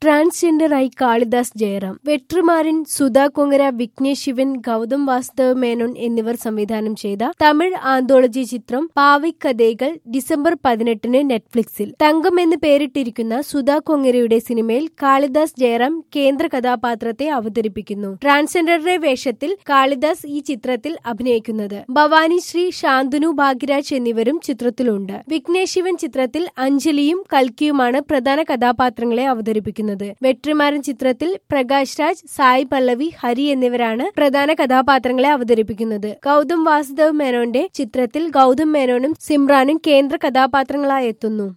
ട്രാൻസ്ജെൻഡറായി കാളിദാസ് ജയറാം വെട്രിമാരൻ സുധാ കൊങ്ങര വിഘ്നേഷ് ശിവൻ ഗൗതം വാസുദേവ് മേനോൻ എന്നിവർ സംവിധാനം ചെയ്ത തമിഴ് ആന്തോളജി ചിത്രം പാവിക്കഥകൾ ഡിസംബർ പതിനെട്ടിന് നെറ്റ്ഫ്ലിക്സിൽ തങ്കം എന്ന് പേരിട്ടിരിക്കുന്ന സുധാ കൊങ്ങരയുടെ സിനിമയിൽ കാളിദാസ് ജയറാം കേന്ദ്ര കഥാപാത്രത്തെ അവതരിപ്പിക്കുന്നു ട്രാൻസ്ജെൻഡറുടെ വേഷത്തിൽ കാളിദാസ് ഈ ചിത്രത്തിൽ അഭിനയിക്കുന്നത് ഭവാനി ശ്രീ ശാന്തനു ഭാഗ്യരാജ് എന്നിവരും ചിത്രത്തിലുണ്ട് വിഘ്നേഷ് ശിവൻ ചിത്രത്തിൽ അഞ്ജലിയും കൽക്കിയുമാണ് പ്രധാന കഥാപാത്രങ്ങളെ അവതരിപ്പിക്കുന്നത് വെട്രിമാരൻ ചിത്രത്തിൽ പ്രകാശ് രാജ് സായി പല്ലവി ഹരി എന്നിവരാണ് പ്രധാന കഥാപാത്രങ്ങളെ അവതരിപ്പിക്കുന്നത് ഗൗതം വാസുദേവ് മേനോന്റെ ചിത്രത്തിൽ ഗൗതം മേനോനും സിമ്രാനും കേന്ദ്ര കഥാപാത്രങ്ങളായി എത്തുന്നു